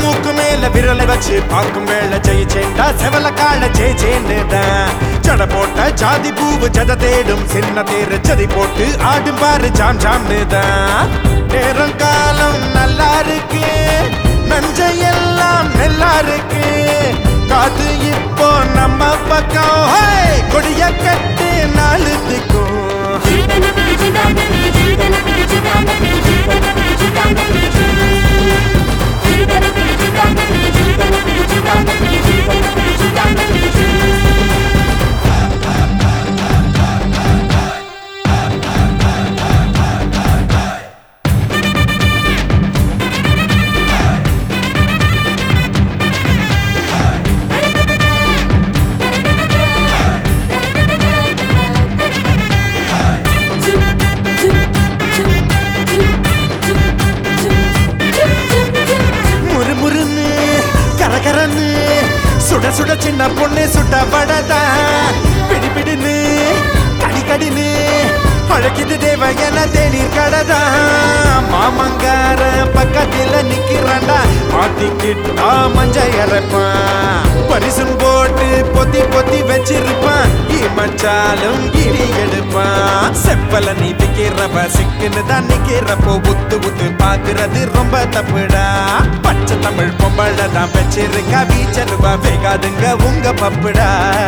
மூக்கு மேல விரலை வச்சு பார்க்கும் வேளை ஜெயிச்சேன்டா செவல கால ஜெயிச்சேன்னுதான் ஜட போட்ட ஜாதி பூவு ஜத தேடும் சின்ன தேரு ஜதி போட்டு ஆடும் பாரு ஜாம் ஜாம்னு தான் நேரம் காலம் நல்லா இருக்கு நஞ்சையெல்லாம் நல்லா இருக்கு காத்து இப்போ நம்ம பக்கம் ஹே! கொடிய கட்டு நாளுத்துக்கும் முறுமுறுன்னு கரகரன்னு சுட சுட சின்ன பொண்ணு சுட்ட படதா பிடி பிடின்னு கடி கடின்னு அழைக்குது தேவ என தேநீர் கடதா மாமங்கார பக்கத்துல நிக்கிறான்டா மாட்டிக்கிட்டா மஞ்ச இறப்பான் பரிசும் போட்டு பொத்தி பொத்தி வச்சிருப்பான் மச்சாலும் இடி எடுப்பான் செப்பல நீ விக்கிறவ சிக்குன்னு தான் நிக்கிறப்போ புத்து புத்து பாக்குறது ரொம்ப தப்புடா பச்சை தமிழ் பொம்பளை தான் வச்சிருக்கா வீச்சருவா வேகாதுங்க உங்க பப்புடா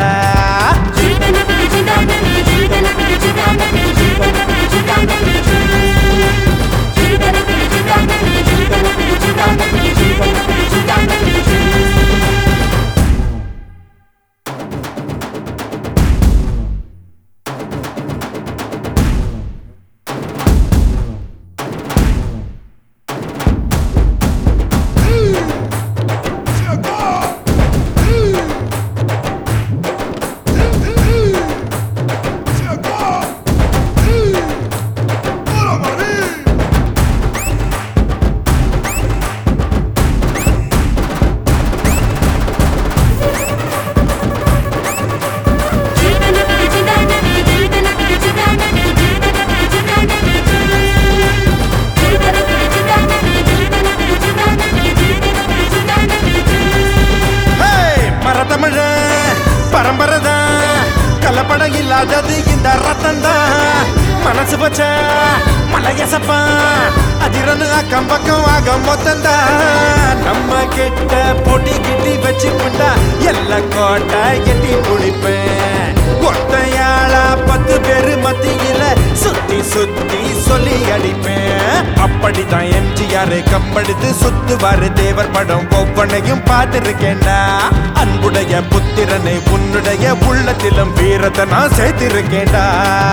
ஹேய், மரத்தமிழ பரம்பரை தான் கலப்படம் இல்லாதது இந்த ரத்தம் தான் மனசு பச்ச மலையசப்பா அதிரனு அக்கம் பக்கம் ஆக மொத்தந்தா நம்ம கிட்ட பொடி கிட்டி வச்சுக்கிட்டா எல்லா கோட்டை எட்டி குடிப்பேன் ஒத்தையாளா பத்து பேரு மத்தியில சுத்தி சுத்தி சொல்லி அடிப்பேன் அப்படிதான் எம்ஜிஆர் கம்பெடுத்து சுத்துவாரு தேவர் படம் ஒவ்வொன்னையும் பார்த்திருக்கேன்டா அன்புடைய புத்திரனை உன்னுடைய உள்ளத்திலும் வீரத்தை நான் சேர்த்திருக்கேன்டா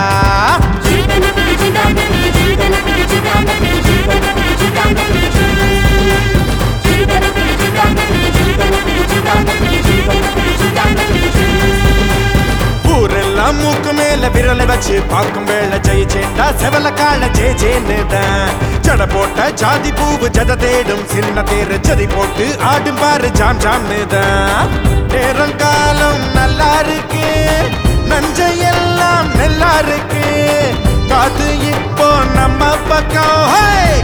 ஊரெல்லாம் மூக்கு மேல விரலை வச்சு பார்க்கும் வேளை ஜெயிச்சேன்டா செவல கால ஜெயிச்சேன்னுதான் ஜட போட்ட ஜாதி பூவு ஜத தேடும் சின்ன தேரு ஜதி போட்டு ஆடும் பாரு ஜாம் ஜாம்னு தான் நேரம் காலம் நல்லா இருக்கு நஞ்சையெல்லாம் நல்லா இருக்கு காத்து இப்போ நம்ம பக்கம் ஹே!